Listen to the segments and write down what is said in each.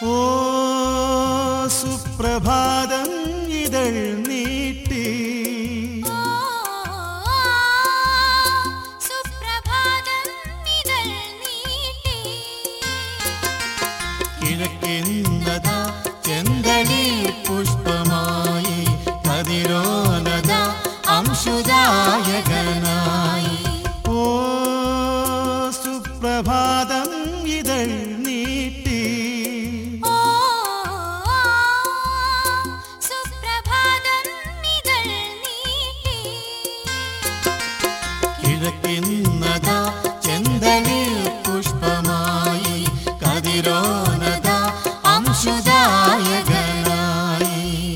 ഓ സുപ്രഭാതം ഇതൾ നീട്ടി സുപ്രഭാതം ഇതൾ നീട്ടി കിഴക്കിന്നതാ ചെന്തളിർ പുഷ്പമായി കതിരോനത അംശുദായകനായി ഓ സുപ്രഭാതം ഇതൾ നീട്ടി ഓ സുപ്രഭാതം ഇതൾ നീട്ടി കിഴക്കിന്നതാ ചെന്തളിർ പുഷ്പമായി കതിരോനത അംശുദായകനായി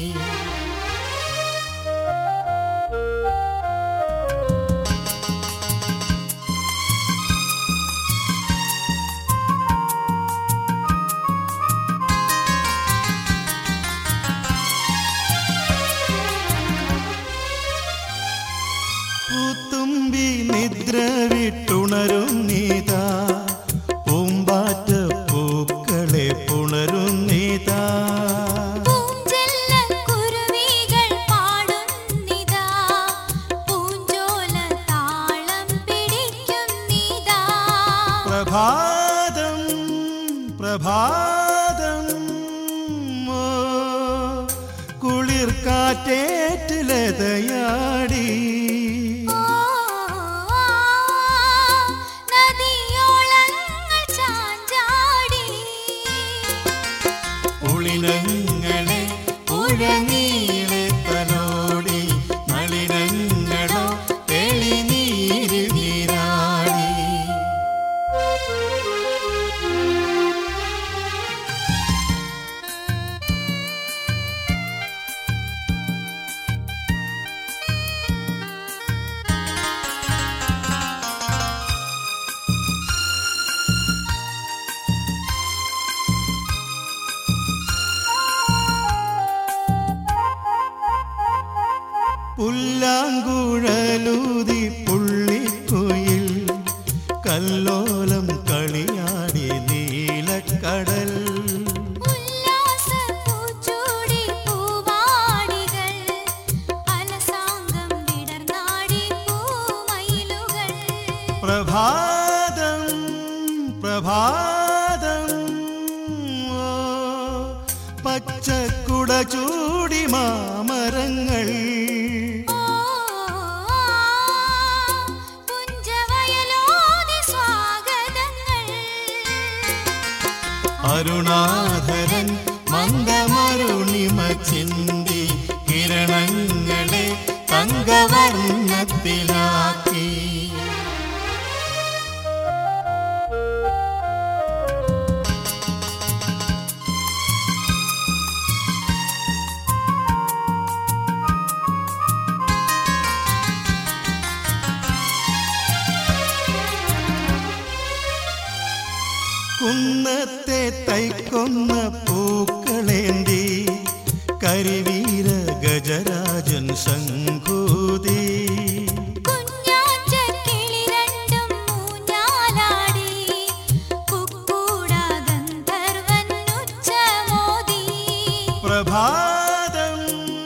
പൂത്തുമ്പി നിദ്ര വിട്ടുണരും നീതാ പൂമ്പാറ്റ പൂക്കളെ പുണരും നീതാ പൂഞ്ചെല്ലക്കുരുവികൾ പാടുന്നിതാ പൂഞ്ചോല താളം പിടിക്കുന്നിതാ പ്രഭാതം പ്രഭാതം ഓ, കുളിർ കാറ്റേറ്റിലതയാടി ഓ നദിയോളങ്ങൾ ചാഞ്ചാടി പുളിനങ്ങളെ പുഴനീളെ തലോടി നളിനങ്ങളോ തെളിനീര് നീരാടി പുല്ലാങ്കുഴലൂതി പുള്ളിക്കുയിൽ കല്ലോലം കളിയാടി നീലക്കടൽ ഉല്ലാസപ്പൂച്ചൂടി പൂവാടികൾ അലസാംഗം വിടർന്നാടി പൂമയിലുകൾ പ്രഭാതം പ്രഭാതം ഓ, പച്ചക്കുട ചൂടി മാമരങ്ങൾ ഓ പുഞ്ചവയലോതി സ്വാഗതങ്ങൾ അരുണാധരൻ മന്ദമരുണിമ ചിന്തി കിരണങ്ങളെ തങ്കവർണ്ണത്തിലാക്കി കുന്നത്തെ തൈക്കൊന്ന പൂക്കളേന്തി കരിവീര ഗജരാജൻ ശംഖൂതി കുഞ്ഞാറ്റക്കിളി രണ്ടും ഊഞ്ഞാലാടി കുക്കൂടാ ഗന്ധർവൻ ഉച്ചമോദി പ്രഭാതം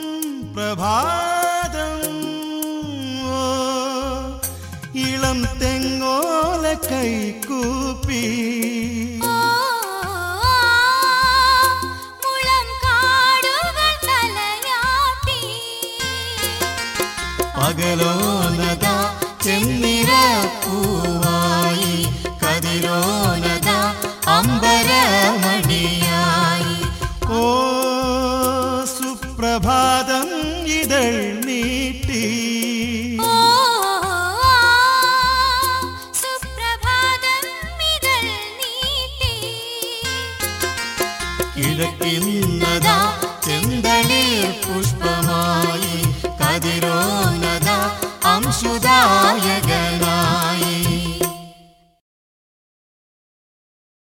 പ്രഭാതം ഓ, ഇളം തെങ്ങോല കൈകൂപ്പി ഓ മുളം കാടുകൾ തലയാട്ടി പകലോനത ചെന്നിര പൂവായി കതിരോനത അമ്പരമണിയായി ഓ സുപ്രഭാതം ഇതൾ നീട്ടി ഓ സുപ്രഭാതം ഇതൾ നീട്ടി കിഴക്കിന്നതാ ചെന്തളിർ പുഷ്പമായി കതിരോനത അംശുദാ